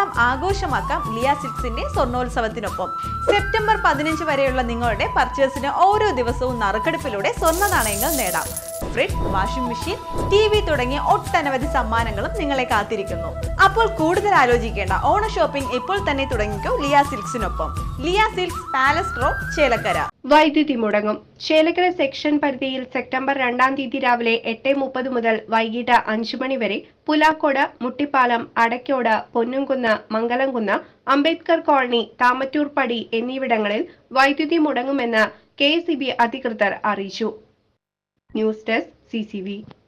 ഓണം ആഘോഷമാക്കാം ലിയ സിൽക്സിന്റെ സ്വർണ്ണോത്സവത്തിനൊപ്പം സെപ്റ്റംബർ പതിനഞ്ച് വരെയുള്ള നിങ്ങളുടെ പർച്ചേസിന് ഓരോ ദിവസവും നറുക്കെടുപ്പിലൂടെ സ്വർണ്ണ നാണയങ്ങൾ നേടാം fridge washing machine T V തുടങ്ങിയ ഒട്ടനവധി സമ്മാനങ്ങളും നിങ്ങളെ കാത്തിരിക്കുന്നു അപ്പോൾ കൂടുതൽ ആലോചിക്കേണ്ട ഓണ ഷോപ്പിംഗ് ഇപ്പോൾ തന്നെ തുടങ്ങിക്കോ ലിയ സിൽക്സിനൊപ്പം Liya silks palace road Chelakkara വൈദ്യുതി മുടങ്ങും ചേലക്കര സെക്ഷൻ പരിധിയിൽ സെപ്റ്റംബർ രണ്ടാം തീയതി രാവിലെ എട്ട് മുപ്പത് മുതൽ വൈകിട്ട് അഞ്ചു മണി വരെ പുലാക്കോട് മുട്ടിപ്പാലം അടയ്ക്കോട് പൊന്നുംകുന്ന് മംഗലംകുന്ന് അംബേദ്കർ കോളനി താമറ്റൂർ പടി എന്നിവിടങ്ങളിൽ വൈദ്യുതി മുടങ്ങുമെന്ന് കെ അധികൃതർ അറിയിച്ചു ന്യൂസ് ഡെസ്ക് സി